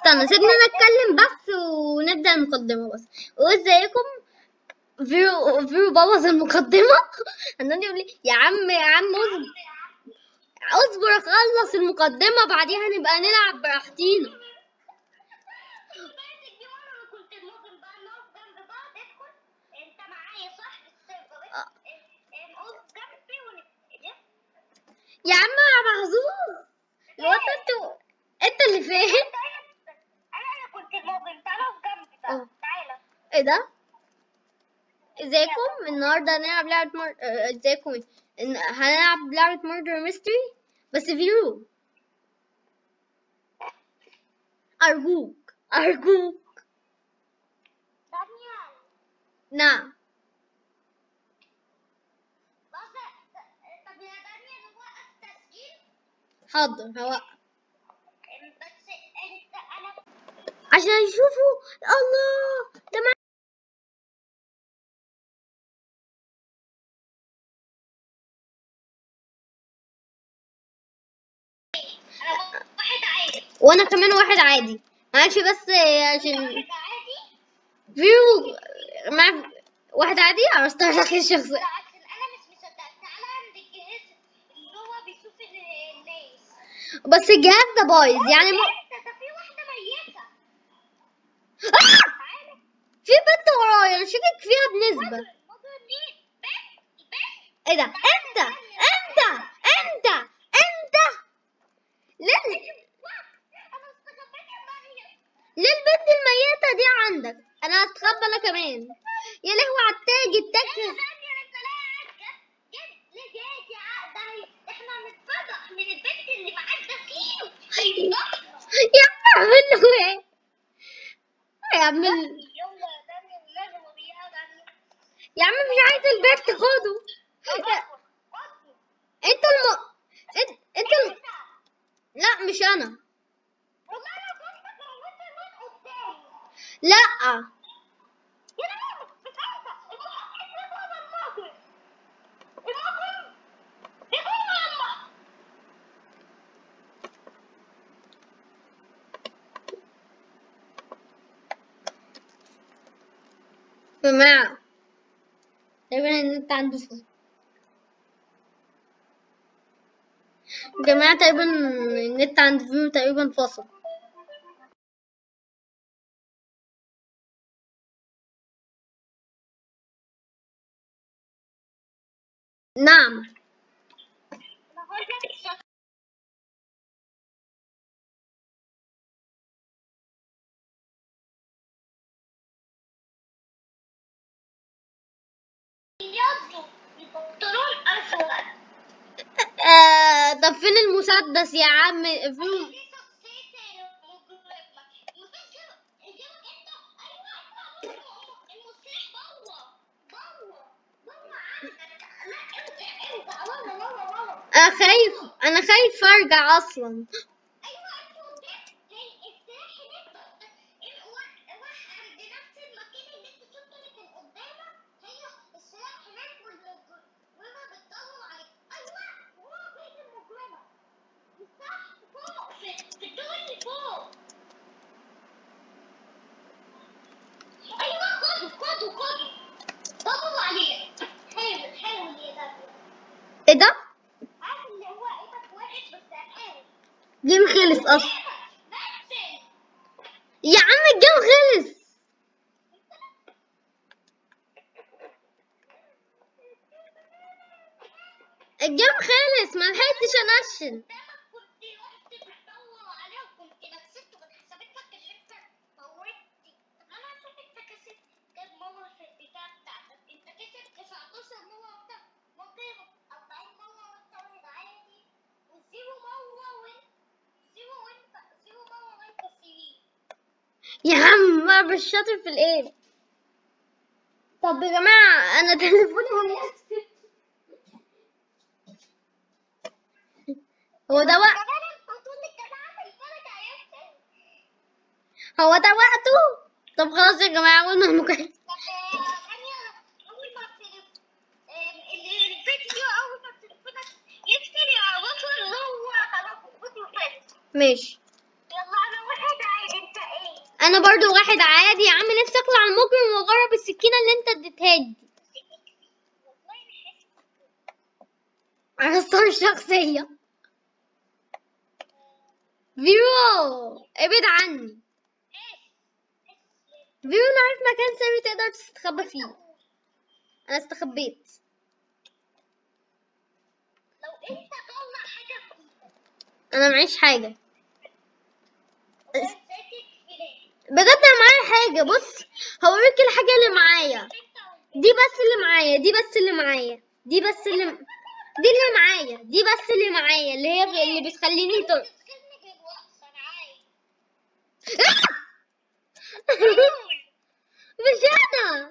استنى سيبني انا اتكلم بس ونبدا المقدمه بس وازيكم فيرو فيرو بوظ المقدمه النادي يقول لي يا عم يا عم اصبر اصبر اخلص المقدمه بعديها نبقى نلعب براحتينا بقيت دي مرة انا كنت ممكن بقى نقف جنب بعض ادخل انت معايا صح في السيرفر آه. نقف جنبي ونلف يا عم يا محظوظ لو انت انت انت اللي فاهم انا انا كنت الموبل تعالى اقف جنبي اه. بقى تعالى ايه ده ازيكم النهارده هنلعب لعبه مر... اه، ازيكم ايه؟ ان- هنلعب لعبه مردر ميستري بس فيرو ارجوك ارجوك دانيال نعم بص طب يا دانيال وقف تسجيل حاضر هوقف بس انت انا عشان يشوفوا الله ده مع... انا واحد عادي وانا كمان واحد عادي معلش بس عشان واحد عادي فيرو مع واحد عادي عرفت شكل الشخصية لا عشان انا مش مصدق تعالى عند الجهاز اللي هو بيشوف ال- الناس بس الجهاز ده بايظ يعني م... انت ده في واحده ميته آه! تعالى في بنت ورايا انا شاكك فيها بنسبة مجرم مين بنت بنت ايه ده انت انت انت انت ليه انا استخبيت يا مريم ليه البنت الميتة دي عندك انا هستخبى انا كمان يا لهوي على التاج التاج يا دانيال انت لا عاجة جد ليه جاي يا عقدة احنا هنتفضح من البنت اللي معاك ده فيه هيفضحنا يا عم اعمل له ايه يا عم ال- يلا يا دانيال لازم اضيعها دانيال يا عم مش عايز البنت خده يا- انت الم... انت, انت الم... لا مش انا والله انا كنت موجودة من قدامي لا يا لهوي مش عارفة المحقق ده هو المجرم المجرم دي هو يلا جماعة تقريبا النت عنده فصل جماعة تقريبا النت عند فيو تقريبا فصل نعم انا هقول لك الشخص يلا البنطلون اسود آه طب فين المسدس يا عم فين دي شخصية المجرمة مفيش غير غيرك انت ايوه ايوه المصلح بره بره بره عنك لا انت انت والله والله والله انا خايف انا خايف ارجع اصلا ايوه انت قدام هي السلاح هناك الواح واح عند نفس المكان اللي انت شفته اللي كان قدامك هي السلاح هناك والمجرمة بتدور عليك ايوه هو بيت المجرمة صح فوق في في الدور اللي فوق ايوه خده خده خده دور عليه حاول حاول يا دكتور ايه ده عارف اللي هو ايدك وحش بس حاول جيم خلص اصلا بس يا عم الجيم خلص الجيم خلص ما لحقتش انشن قدامك كنت رحت بتدور عليه وكنت نسيته كنت حسبت لك اللي انت موتني طب انا اشوف انت كسبت كام مره في البتاع بتاعتك انت كسبت 19 مره وانت ممكن 40 مره وانت واحد عادي وزيرو مره وانت زيرو وانت زيرو مره وانت سرير يا عم ما مش شاطر في الايه طب يا جماعة انا تليفوني هو هو ده وقت كمان انت هتقول لي كان عامل فرق عيال هو ده وقته طب خلاص يا جماعة اول ما المكالمة طب ثانية أول ما التليف- آم، ال- الفيديو أول ما تليفونك يقفل يعرفوا إن هو خلاص الفيديو خلص ماشي يلا أنا واحد عادي أنت انا برضو واحد عادي يا عم نفسي اطلع المجرم واجرب السكينه اللي انت اديتها لي والله نحس على الصور الشخصيه فيرو ابعد عني فيرو انا عارف مكان سري تقدر تستخبى فيه انا استخبيت لو انت طلع حاجه في ايدك انا معيش حاجه ولا ساكت فلان بجد انا معايا حاجه بص هوريك الحاجه اللي معايا انت دي بس اللي معايا دي بس اللي معايا دي بس اللي دي اللي معايا دي بس اللي معايا اللي هي اللي بتخليني تر... بتسخني بالوقت انا عايز مش انا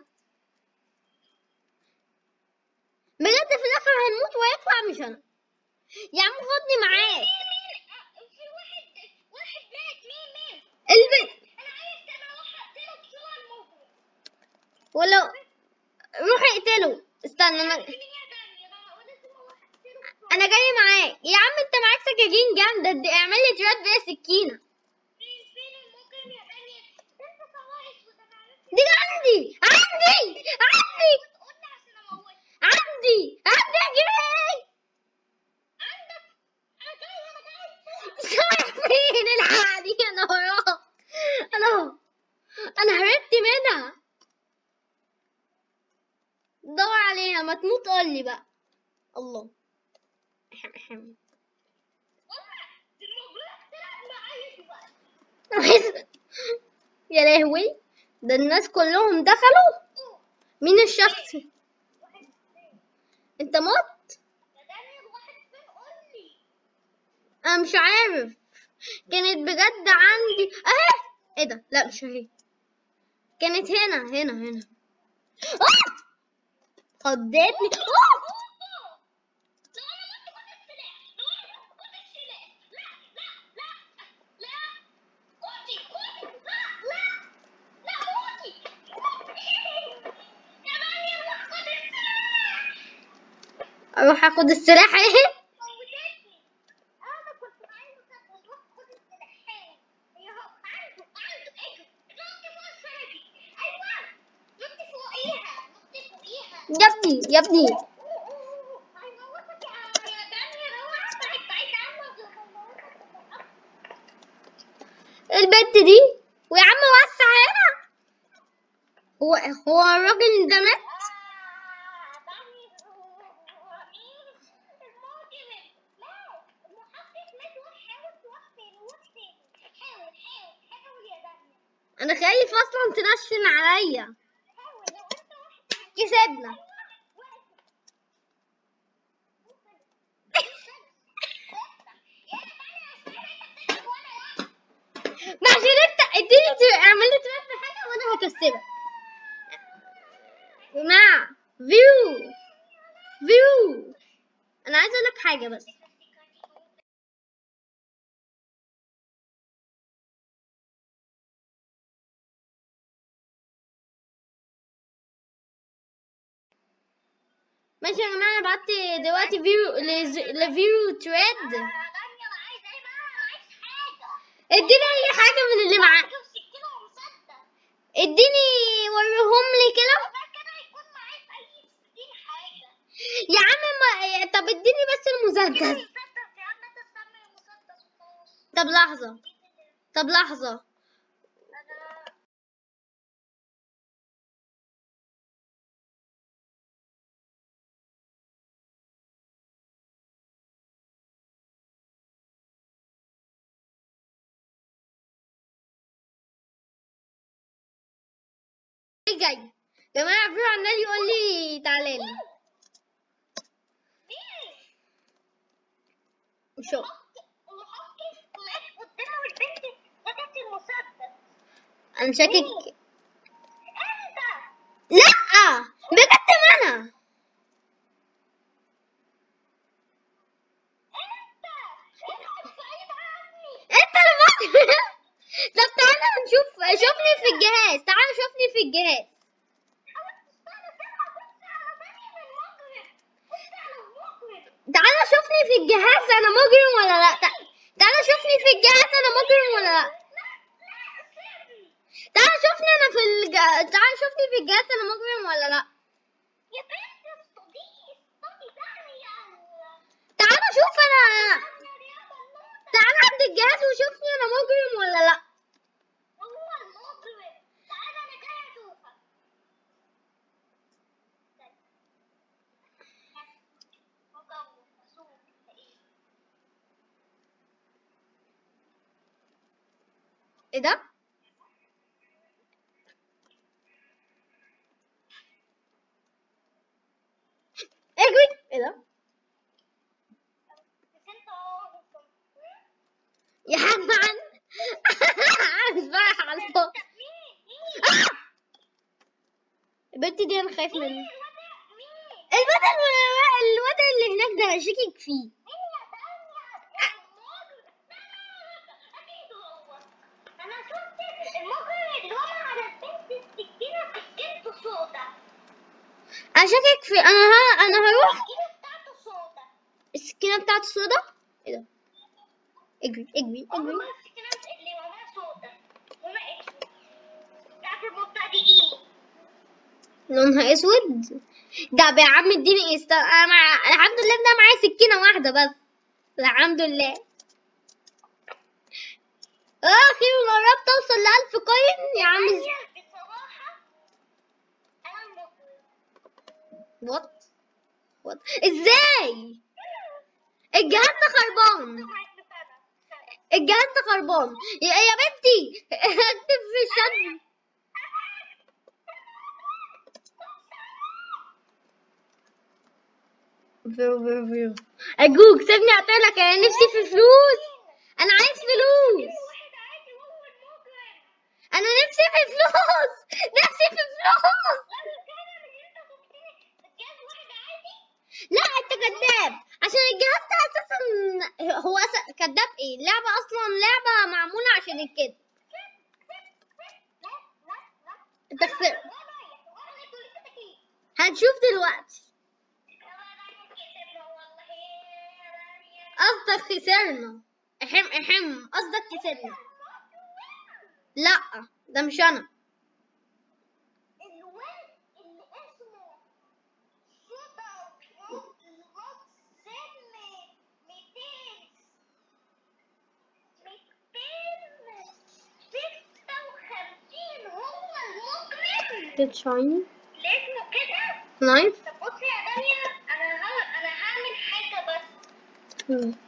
بجد في الاخر هنموت ويطلع مش انا يا عم خدني معاك في واحد واحد مات مين مين البس انا عايز انا اروح اقتله بسرعه الموضوع ولو روح اقتله استنى انا مين يا داني انا لازم اروح اقتله بسرعه انا جاي معاك يا عم انت معاك سكاكين جامده ادي- اعمل لي تراد بيها سكينه فين فين المجرم يا داني انت صواعق وده انا عرفت دي عندي عندي عندي بتقولي عشان اموت عندي عندي اجري عندك انا جاي انا جاي رايح فين الحقني انا وراك انا اهو. انا هربت منها دور عليها ما تموت قول لي بقى الله احم احم والله المجرم طلع معايا دلوقتي يا لهوي ده الناس كلهم دخلوا مين الشخص واحد فين انت مت يا داني الواحد فين قول لي انا مش عارف كانت بجد عندي اهي ايه ده لا مش اهي كانت هنا هنا هنا آه! خضتني آه! لو انا مت خد السلاح لو انا مت خد السلاح لا لا لا لا خدي خدي لا لا لا موتي يا داني روح خد السلاح اروح اخد السلاح اهي موتتني انا كنت عايزه كنت روح خد السلاحين هي هو عنده عنده اجري نط فوق السلاحي ايوه نط فوقيها نط فوقيها يا ابني يا ابني هيموتك يا يا داني روح بعيد بعيد عنك هيموتك البنت دي ويا عم وسع هنا هو هو الراجل ده مات انا خايف اصلا تنشن عليا كسبنا ما عشان انت اديني ت- اعمل لي تراك في حاجه وانا هكسبك يا جماعه فيو فيو انا عايزه اقول لك حاجه بس ماشي يا جماعه انا بعت دلوقتي فيو لز- لفيو تريد اديني اي حاجه من اللي معاك اديني وريهم لي كده يا عم ما طب اديني بس المسدس طب لحظه طب لحظه ايه جاي يا جماعه فيو عمال يقول لي تعالى لي شوف انا شاكك لا بجد ما انا انت اللي ما- طب تعالى نشوف شوفني في الجهاز تعالى شوفني في الجهاز تعالى شوفني في الجهاز انا مجرم ولا لا تع- تعالى شوفني في الجهاز انا مجرم ولا لا شوفني انا في الج... تعال شوفني في الجهاز انا مجرم ولا لا يا بنت استضي استضي دعني يا تعال شوف انا يا رياضة النوتة تعال عند الجهاز وشوفني انا مجرم ولا لا هو المجرم تعال انا جاي اشوفك مجرم مسؤول ايه ايه ده اجري ايه ده بس انت اهو يا عم عن عارف بقى على الفاضي طب مين مين البنت دي انا خايف منها مين الواد مين الواد الم- الواد اللي هناك ده شاكك فيه مين يا دنيا المجرم اكيد هو انا شفت المجرم اللي هو على البنت السكينه سكينته سودا انا شاكك في انا ها انا هروح السكينه بتاعته سودا السكينه بتاعته سودا ايه ده اجري اجري هو اجري السكينه اللي وراها سودا وما اسود بتاعت المبتدئين لونها اسود ده يا عم اديني است... انا مع... الحمد لله ده معايا سكينه واحده بس الحمد لله اخيرا قربت اوصل ل 1000 كوين يا عم هي بصراحه انا المجرم وات وات ازاي الجهاز ده خربان معاك بسنه الجهاز ده خربان يا, يا بنتي اكتب في الشات فيرو فيرو فيرو ارجوك سيبني اقتلك انا نفسي في فلوس انا عايز فلوس واحد عادي وهو المجرم انا نفسي في فلوس نفسي في فلوس الرجاله اللي انت شفتني الجهاز واحد عادي لا انت كذاب عشان الجهاز ده اساسا هو أسا... كذاب ايه اللعبه اصلا لعبه معموله عشان الكذب انت خسرت هنشوف دلوقتي قصدك خسرنا احم احم قصدك خسرنا لا ده مش انا Get shiny لازمه كده knife طب بصي يا دنيا انا ه- انا هعمل حاجه بس Hmm.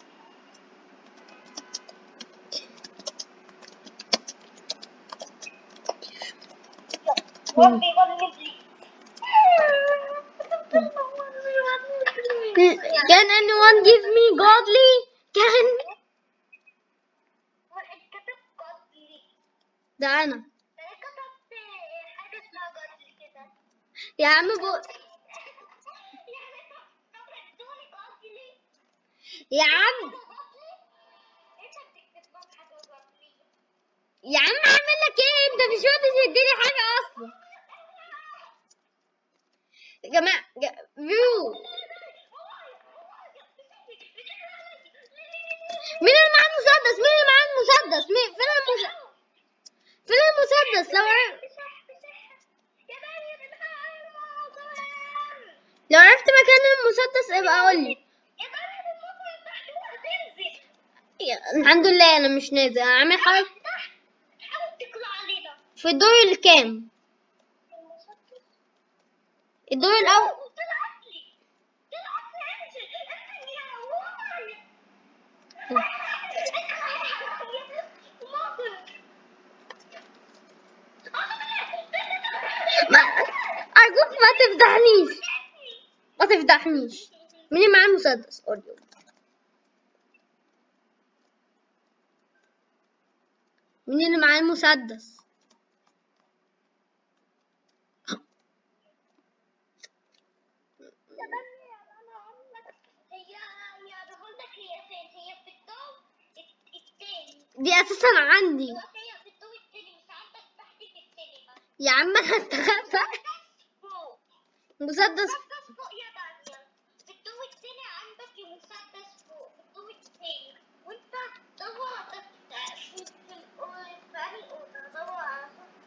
ربي يغلب لي Can anyone give me godly? Can واحد كتب قتلي ده انا انا كتبت حاجه اسمها قتل كده يا عم بو... يعني طب طب ادوني قتلي يا عم قتلي انت بتكتب لهم حاجه قتلي يا عم اعمل لك ايه انت مش راضي تديني حاجه اصلا يا جماعه ج- فيو مين اللي معاه المسدس مين اللي معاه المسدس مين فين المسدس فين المسدس لو عرف... لو عرفت مكان المسدس ابقى قول لي يا- الحمد لله انا مش نازل انا عامل حركه في الدور الكام الدور الاول ما ارجوك ما تفضحنيش ما تفضحنيش مين اللي معاه المسدس قول لي مين اللي معاه المسدس دي اساسا عندي يا عم انا اتخذت مسدس مسدس فوق يا دانيال في الدور التاني عندك مسدس فوق في الدور التاني وانت دور في في في أنهي أوضة دور على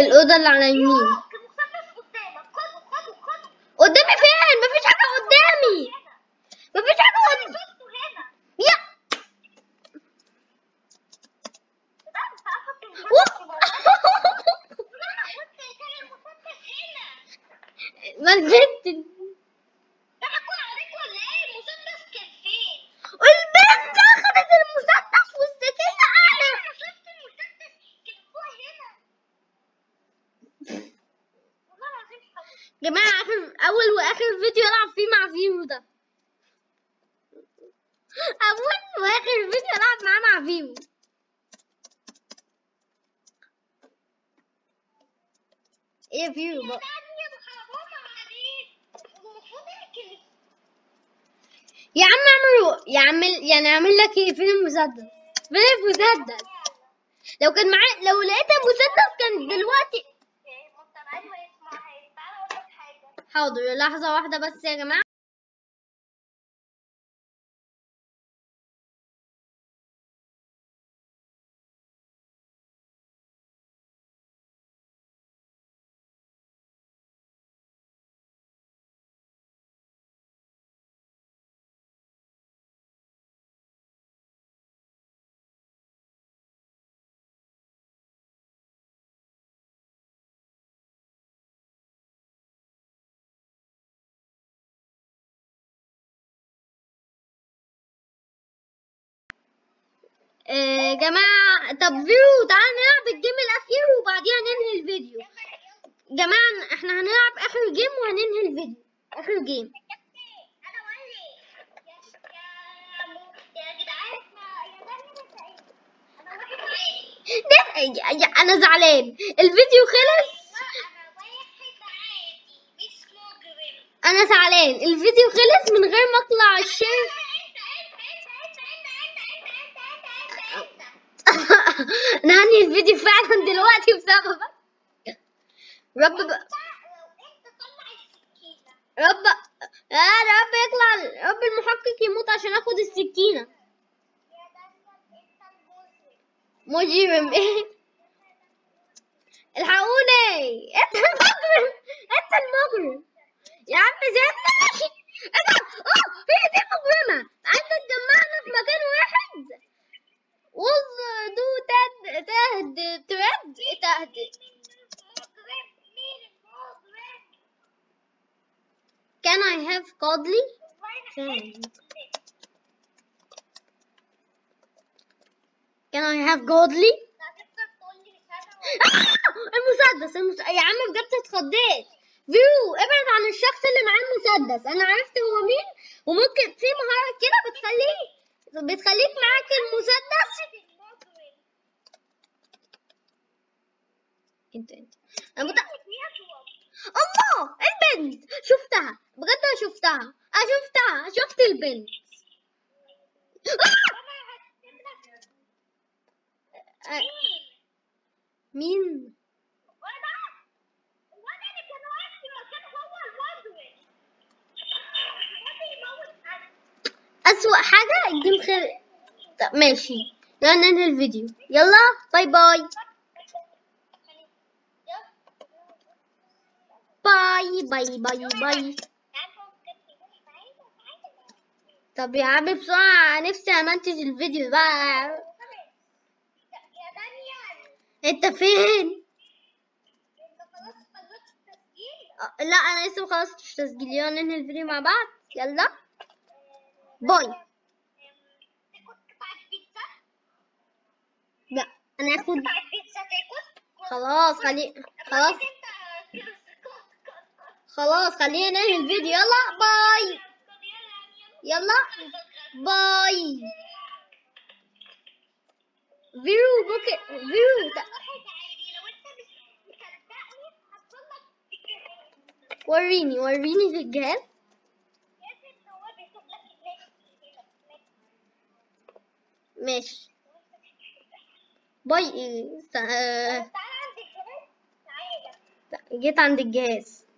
الأوضة اللي على يمين المسدس قدامك خده خده خده قدامي فين مفيش حاجة قدامي هنا مفيش حاجة قدامي شفته هنا يا ده انت اخدت المسدس أوه. لا وانت كان المسدس هنا ما البنت ده هكون عليك ولا ايه المسدس كان فين البنت أخدت المسدس والسكينة أنا انا شفت المسدس كان فوق هنا والله العظيم حبيبي جماعة آخر أول وآخر فيديو ألعب فيه مع فيرو ده أول وآخر فيديو ألعب معاه مع فيرو إيه يا فيرو بقى يا حرام عليك المفروض انك يا عم اعمل يعمل يعني اعمل لك ايه فين المسدس فين المسدس لو كان معايا لو لقيت المسدس كان دلوقتي مستمعين ويسمعها تعالى اقول لك حاجه حاضر لحظة واحدة بس يا جماعة آه جماعة طب فيرو تعالى نلعب الجيم الأخير وبعديها ننهي الفيديو جماعة احنا هنلعب آخر جيم وهننهي الفيديو آخر جيم انا ولي يا يا مو- يا جدعان يا مريم سعيد انا واحد عادي ده يا- يا- أنا زعلان الفيديو خلص انا واحد عادي مش مجرم أنا زعلان الفيديو خلص من غير ما أطلع الشير انت انت انت انت انت انت انت انت انت انت أنا هنهي الفيديو فعلا دلوقتي بسببك رب بقى لو انت طلع السكينه رب يا رب يطلع رب المحقق يموت عشان اخد السكينة يا دنيا انت المجرم مجرم ايه الحقوني انت المجرم انت المجرم يا عم زين انت اه هي دي مجرمة عايزة تجمعنا في مكان واحد وز دو تد تهد ترد تهد مجرم مين المجرم Can I have godly? والله انا Can. Can I have godly? هتفضل تقول لي مش انا آه! المسدس المس... يا عم بجد اتخضيت فيو ابعد عن الشخص اللي معاه المسدس انا عرفت هو مين وممكن في مهارة كده بتخليه بتخليك معاك المسدس المجرم انت انت انا مت... يطلب الله البنت شفتها بجد أنا شفتها انا شفتها شفت البنت آه! انا هكتب لك آه، مين مين وانا وانا اللي كان واقف في مكان هو المجرم الواد يموت حد أسوأ حاجة الجيم خير طب ماشي يلا ننهي الفيديو يلا باي باي باي باي باي باي طب يا عم بسرعة نفسي أمنتج الفيديو بقى يا دانيال انت فين؟ انت خلاص خلصت التسجيل أه، لا انا لسه مخلصتش تسجيل يلا ننهي الفيديو مع بعض يلا باي تاكل قطعة بيتزا لا انا هاخد قطعة بيتزا تاكل خلاص خلي خلاص انت خلاص خلينا ننهي الفيديو يلا باي يلا باي فيرو بوك فيرو تع- واحد عادي لو انت مش مصدقني هتصلك الجهاز وريني وريني في الجهاز يا ست هو بيكتب لك النت ماشي باي إيه، س- آه، تعالى عند الجهاز تعالى جيت عند الجهاز